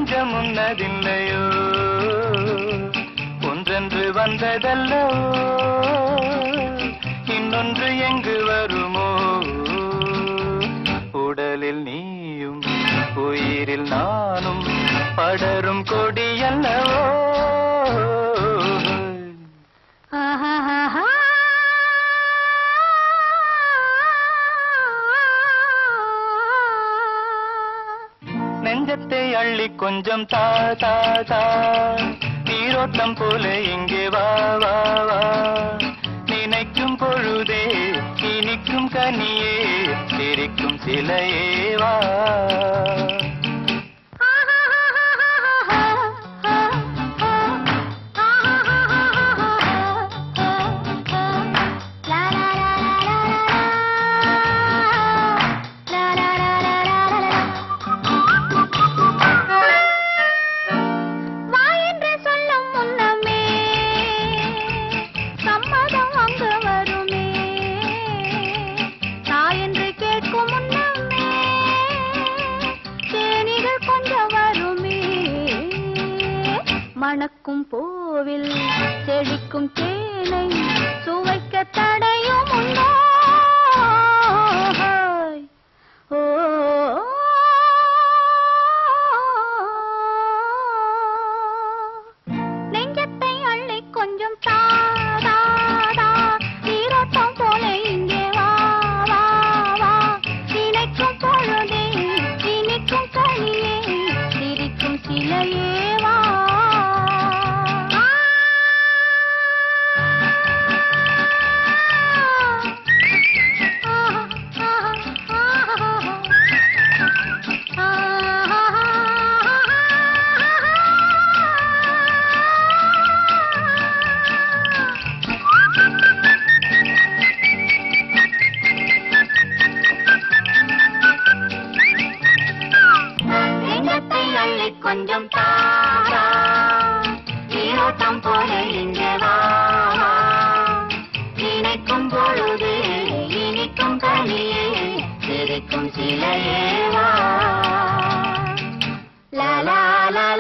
நெஞ்சம் உன்னதில்லையோ ஒன்றென்று வந்ததல்லோ இன்னொன்று எங்கு வருமோ உடலில் நீயும் உயிரில் நானும் படரும் கொடியல்லவோ ஆஹாஹாஹா. நெஞ்சத்தை அள்ளி கொஞ்சம் தா தா தா நீரோட்டம் போல இங்கே வா வா வா நினைக்கும் பொழுதே இனிக்கும் கனியே சிரிக்கும் சிலையே வா வா என்று சொல்லும் முன்னமே சம்மதம் அங்கு வருமே தாய் என்று கேட்கும் முன்னமே தேனிகள் கொஞ்சம் வருமே மணக்கும் பூவில் செழிக்கும் தேனை சுவைக்க தடையும் உண்டோ ஓ நெஞ்சத்தை அள்ளி கொஞ்சம் தா தா தா நீரோட்டம் போல இங்கே வா வா வா நினைக்கும் பொழுதே இனிக்கும் கனியே சிரிக்கும் சிலையே வா நெஞ்சத்தை அள்ளி கொஞ்சம் தாரா நீரோட்டம் போல இங்கே வா வா. நினைக்கும் பொழுது இனிக்கும் கனியே சிரிக்கும் சிலையே வா லா லா லா